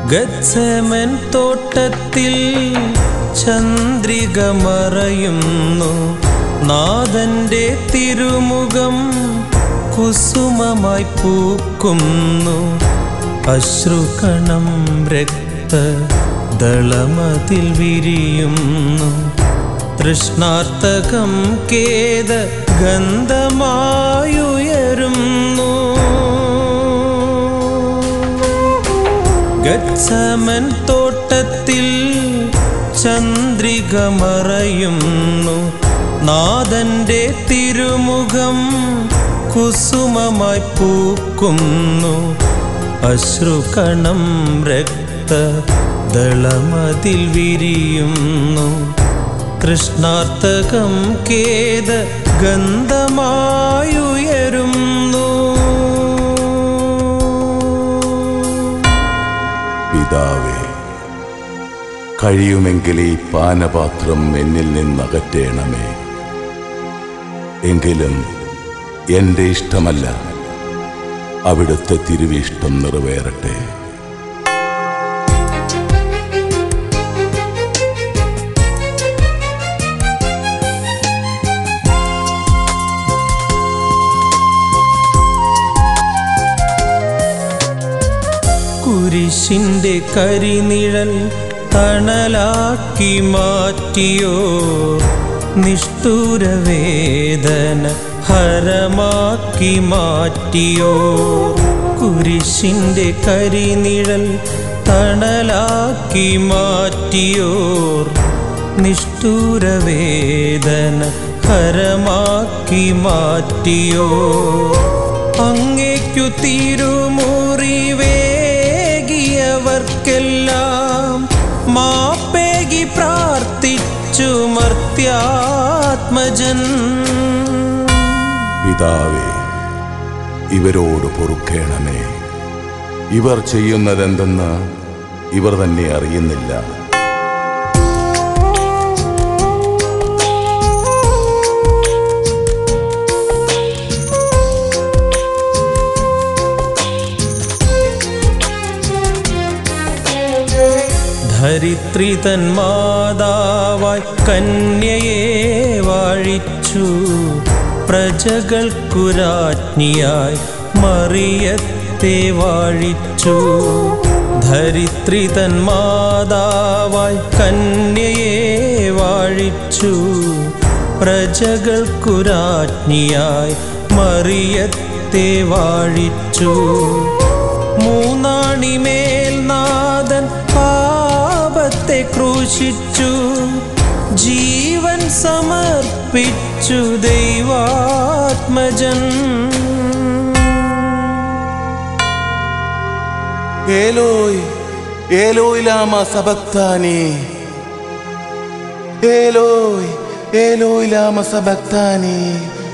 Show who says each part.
Speaker 1: ഗത്സമൻ തോട്ടത്തിൽ ചന്ദ്രിക മറയുന്നു നാഥന്റെ തിരുമുഖം കുസുമമായി പൂക്കുന്നു അശ്രുകണം രക്ത ദളമതിൽ വിരിയുന്നു തൃഷ്ണാർത്ഥകം കേത ഗന്ധമായുയരുന്നു ഗച്ഛമൻ തോട്ടത്തിൽ ചന്ദ്രിക മറയുന്നു നാഥന്റെ തിരുമുഖം കുസുമമായി പൂക്കുന്നു അശ്രുകണം രക്ത ദളമതിൽ വിരിയുന്നു തൃഷ്ണാർത്ഥകം കേത ഗന്ധമായുയരുന്നു
Speaker 2: പിതാവേ കഴിയുമെങ്കിൽ ഈ പാനപാത്രം എന്നിൽ നിന്നകറ്റേണമേ എങ്കിലും എൻ്റെ ഇഷ്ടമല്ല അവിടുത്തെ തിരുവിഷ്ടം നിറവേറട്ടെ
Speaker 1: കുരിശിന്റെ കരിനിഴൽ തണലാക്കി മാറ്റിയോ നിഷ്ഠൂര വേദന ഹരമാക്കി മാറ്റിയോ കുരിശിന്റെ കരിനിഴൽ തണലാക്കി മാറ്റിയോർ നിഷ്ഠൂര വേദന ഹരമാക്കി മാറ്റിയോ അങ്ങേക്കു തിരുമുറിവേകിയവർക്കെല്ലാം മാപ്പേകി പ്രാർത്ഥിച്ചു മർത്യാത്മജൻ
Speaker 2: പിതാവേ ഇവരോട് പൊറുക്കേണമേ ഇവർ ചെയ്യുന്നതെന്തെന്ന് ഇവർ തന്നെ അറിയുന്നില്ല
Speaker 1: ധരിത്രി തൻ മാതാവായി കന്യയെ വാഴിച്ചു പ്രജകൾക്കു രാജ്ഞിയായി മറിയത്തെ വാഴിച്ചു ധരിത്രി തൻ മാതാവായി കന്യയെ വാഴിച്ചു പ്രജകൾക്കു രാജ്ഞിയായി മറിയത്തെ വാഴിച്ചു മൂന്നാണിമേൽ നാഥൻ പാപത്തെ ക്രൂശിച്ചു ജീവൻ സമർപ്പിച്ചു ദൈവാത്മജൻ
Speaker 2: ഏലോയ് ഏലോയ് ലാമ സബക്താനി ഏലോയ് ഏലോയ് ലാമ സബക്താനി